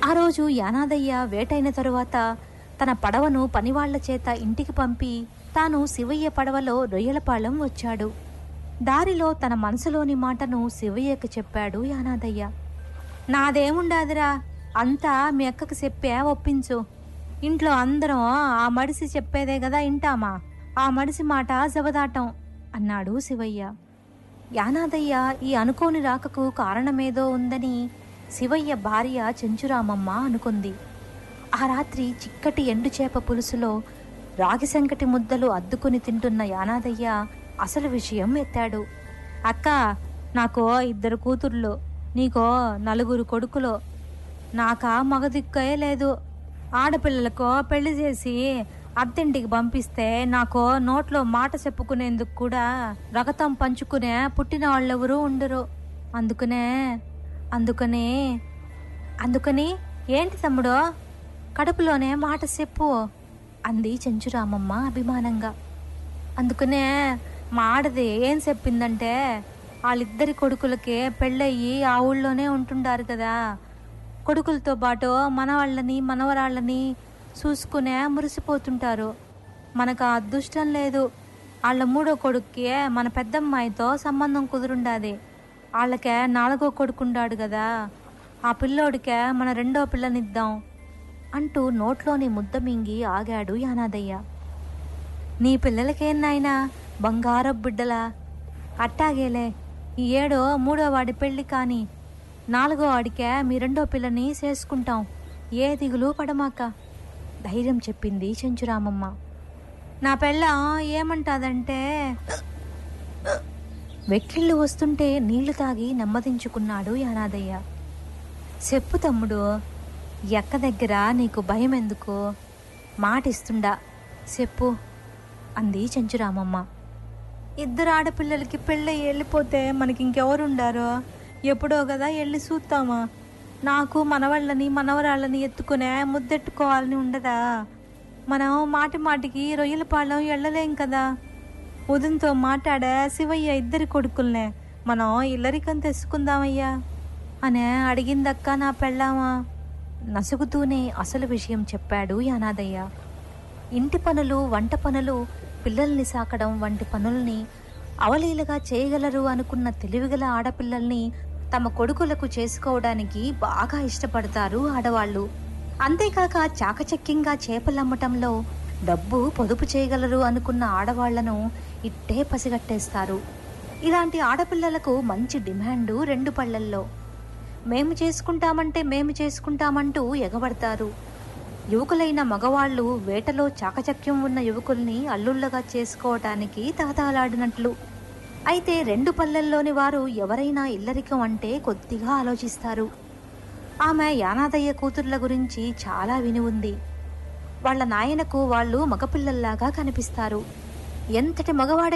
రోజు యానాదయ్య వేటైన తరువాత తన పడవను పనివాళ్ల చేత ఇంటికి పంపి తాను శివయ్య పడవలో రొయ్యలపాలెం వచ్చాడు దారిలో తన మనసులోని మాటను శివయ్యకు చెప్పాడు యానాదయ్య నాదేముండాదిరా అంతా మీ అక్కకు చెప్పే ఒప్పించు ఇంట్లో అందరం ఆ మడిసి చెప్పేదే కదా ఇంటామా ఆ మడిసి మాట జవదాటం అన్నాడు శివయ్య యానాదయ్య ఈ అనుకోని రాకకు కారణమేదో ఉందని శివయ్య భార్య చెంచురామమ్మ అనుకుంది ఆ రాత్రి చిక్కటి ఎండుచేప పులుసులో రాగి సంకటి ముద్దలు అద్దుకుని తింటున్న యానాదయ్య అసలు విషయం ఎత్తాడు అక్క నాకో ఇద్దరు కూతుర్లు నీకో నలుగురు కొడుకులు నాకా మగదిక్కే లేదు ఆడపిల్లలకో పెళ్లి చేసి అత్తింటికి పంపిస్తే నాకు నోట్లో మాట చెప్పుకునేందుకు కూడా రగతం పంచుకునే పుట్టిన వాళ్ళెవరూ ఉండరు అందుకనే అందుకనే అందుకని ఏంటి తమ్ముడు కడుపులోనే మాట చెప్పు అంది చెంచురామమ్మ అభిమానంగా అందుకనే మా ఆడది ఏం చెప్పిందంటే వాళ్ళిద్దరి కొడుకులకి పెళ్ళయ్యి ఆ ఊళ్ళోనే ఉంటుండారు కదా కొడుకులతో పాటు మనవాళ్ళని మనవరాళ్ళని చూసుకునే మురిసిపోతుంటారు మనకు ఆ అదృష్టం లేదు వాళ్ళ మూడో కొడుక్కి మన పెద్దమ్మాయితో సంబంధం కుదురుండాది వాళ్ళకే నాలుగో కొడుకుండాడు కదా ఆ పిల్లోడికే మన రెండో పిల్లనిద్దాం అంటూ నోట్లోని ముద్ద మింగి ఆగాడు యానాదయ్య నీ పిల్లలకేం నాయనా బంగారపు బిడ్డలా అట్టాగేలే ఈ ఏడో మూడో వాడి పెళ్లి కాని నాలుగో వాడికే మీ రెండో పిల్లని చేసుకుంటాం ఏ దిగులు పడమాక ధైర్యం చెప్పింది చెంచురామమ్మ నా పెళ్ళ ఏమంటాదంటే వెక్కిళ్ళు వస్తుంటే నీళ్లు తాగి నెమ్మదించుకున్నాడు యానాదయ్య చెప్పు తమ్ముడు ఎక్క దగ్గర నీకు భయం ఎందుకు మాట ఇస్తుండా చెప్పు అంది చెంచురామమ్మ ఇద్దరు ఆడపిల్లలకి పెళ్ళి వెళ్ళిపోతే మనకి ఇంకెవరుండారో ఎప్పుడో కదా వెళ్ళి చూస్తామా నాకు మనవాళ్ళని మనవరాళ్ళని ఎత్తుకునే ముద్దెట్టుకోవాలని ఉండదా మనం మాటి మాటికి రొయ్యల పాలెం వెళ్ళలేం కదా ఉదయంతో మాట్లాడే శివయ్య ఇద్దరి కొడుకుల్నే మనం ఇల్లరికం తెచ్చుకుందామయ్యా అనే అడిగిందక్క నా పెళ్ళామా నసుగుతూనే అసలు విషయం చెప్పాడు యానాదయ్య ఇంటి పనులు వంట పనులు పిల్లల్ని సాకడం వంటి పనుల్ని అవలీలగా చేయగలరు అనుకున్న తెలివిగల ఆడపిల్లల్ని తమ కొడుకులకు చేసుకోవడానికి బాగా ఇష్టపడతారు ఆడవాళ్ళు అంతేకాక చాకచక్యంగా చేపలమ్మటంలో డబ్బు పొదుపు చేయగలరు అనుకున్న ఆడవాళ్లను ఇట్టే పసిగట్టేస్తారు ఇలాంటి ఆడపిల్లలకు మంచి డిమాండు రెండు పళ్ళల్లో మేము చేసుకుంటామంటే మేము చేసుకుంటామంటూ ఎగబడతారు యువకులైన మగవాళ్ళు వేటలో చాకచక్యం ఉన్న యువకుల్ని అల్లుళ్ళగా చేసుకోవటానికి తహతహలాడినట్లు అయితే రెండు పల్లెల్లోని వారు ఎవరైనా ఇల్లరికం అంటే కొద్దిగా ఆలోచిస్తారు ఆమె యానాదయ్య కూతుర్ల గురించి చాలా విని ఉంది వాళ్ళ నాయనకు వాళ్ళు మగపిల్లల్లాగా కనిపిస్తారు ఎంతటి మగవాడి